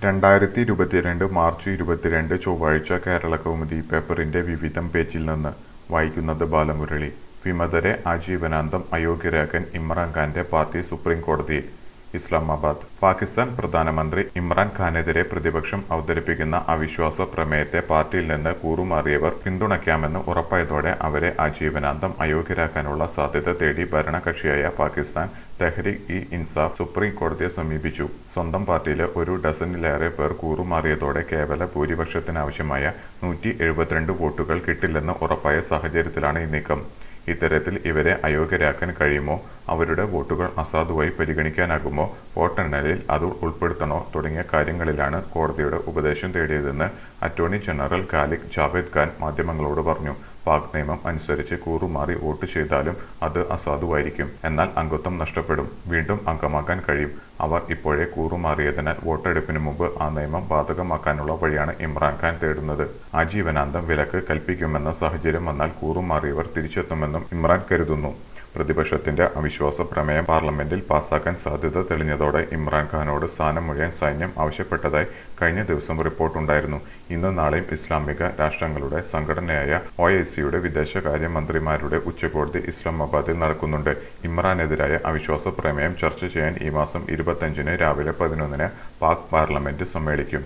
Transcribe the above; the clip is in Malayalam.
രണ്ടായിരത്തി ഇരുപത്തിരണ്ട് മാർച്ച് ഇരുപത്തിരണ്ട് ചൊവ്വാഴ്ച കേരളകൗമുദി പേപ്പറിന്റെ വിവിധം പേജിൽ നിന്ന് വായിക്കുന്നത് ബാലമുരളി വിമതരെ ആജീവനാന്തം അയോഗ്യരാക്കാൻ ഇമ്രാൻഖാന്റെ പാർട്ടി സുപ്രീംകോടതിയിൽ ഇസ്ലാമാബാദ് പാകിസ്ഥാൻ പ്രധാനമന്ത്രി ഇമ്രാൻ ഖാനെതിരെ പ്രതിപക്ഷം അവതരിപ്പിക്കുന്ന അവിശ്വാസ പ്രമേയത്തെ പാർട്ടിയിൽ നിന്ന് കൂറുമാറിയവർ പിന്തുണയ്ക്കാമെന്ന് ഉറപ്പായതോടെ അവരെ ആജീവനാന്തം അയോഗ്യരാക്കാനുള്ള സാധ്യത തേടി ഭരണകക്ഷിയായ പാകിസ്ഥാൻ തെഹ്രീക് ഇ ഇൻസാഫ് സുപ്രീം കോടതിയെ സമീപിച്ചു സ്വന്തം പാർട്ടിയിലെ ഒരു ഡസനിലേറെ പേർ കൂറുമാറിയതോടെ കേവല ഭൂരിപക്ഷത്തിനാവശ്യമായ നൂറ്റി എഴുപത്തിരണ്ട് വോട്ടുകൾ കിട്ടില്ലെന്ന് ഉറപ്പായ സാഹചര്യത്തിലാണ് ഈ നീക്കം ഇത്തരത്തിൽ ഇവരെ അയോഗ്യരാക്കാൻ കഴിയുമോ അവരുടെ വോട്ടുകൾ അസാധുവായി പരിഗണിക്കാനാകുമോ വോട്ടെണ്ണലിൽ അത് ഉൾപ്പെടുത്തണോ തുടങ്ങിയ കാര്യങ്ങളിലാണ് കോടതിയുടെ ഉപദേശം തേടിയതെന്ന് അറ്റോർണി ജനറൽ ഖാലിദ് ജാവേദ് ഖാൻ മാധ്യമങ്ങളോട് പറഞ്ഞു പാക് നിയമം അനുസരിച്ച് കൂറുമാറി വോട്ട് ചെയ്താലും അത് അസാധുവായിരിക്കും എന്നാൽ അംഗത്വം നഷ്ടപ്പെടും വീണ്ടും അംഗമാക്കാൻ കഴിയും അവർ ഇപ്പോഴേ കൂറുമാറിയതിനാൽ വോട്ടെടുപ്പിന് മുമ്പ് ആ നിയമം ബാധകമാക്കാനുള്ള വഴിയാണ് ഇമ്രാൻഖാൻ തേടുന്നത് ആജീവനാന്തം വിലക്ക് കൽപ്പിക്കുമെന്ന സാഹചര്യം വന്നാൽ കൂറുമാറിയവർ തിരിച്ചെത്തുമെന്നും ഇമ്രാൻ കരുതുന്നു പ്രതിപക്ഷത്തിന്റെ അവിശ്വാസ പ്രമേയം പാർലമെന്റിൽ പാസാക്കാൻ സാധ്യത തെളിഞ്ഞതോടെ ഇമ്രാൻഖാനോട് സ്ഥാനമൊഴിയാൻ സൈന്യം ആവശ്യപ്പെട്ടതായി കഴിഞ്ഞ ദിവസം റിപ്പോർട്ടുണ്ടായിരുന്നു ഇന്ന് നാളെയും ഇസ്ലാമിക രാഷ്ട്രങ്ങളുടെ സംഘടനയായ ഒ ഐ സിയുടെ വിദേശകാര്യമന്ത്രിമാരുടെ ഉച്ചകോടതി ഇസ്ലാമാബാദിൽ നടക്കുന്നുണ്ട് ഇമ്രാനെതിരായ അവിശ്വാസ പ്രമേയം ചർച്ച ചെയ്യാൻ ഈ മാസം ഇരുപത്തിയഞ്ചിന് രാവിലെ പതിനൊന്നിന് പാക് പാർലമെന്റ് സമ്മേളിക്കും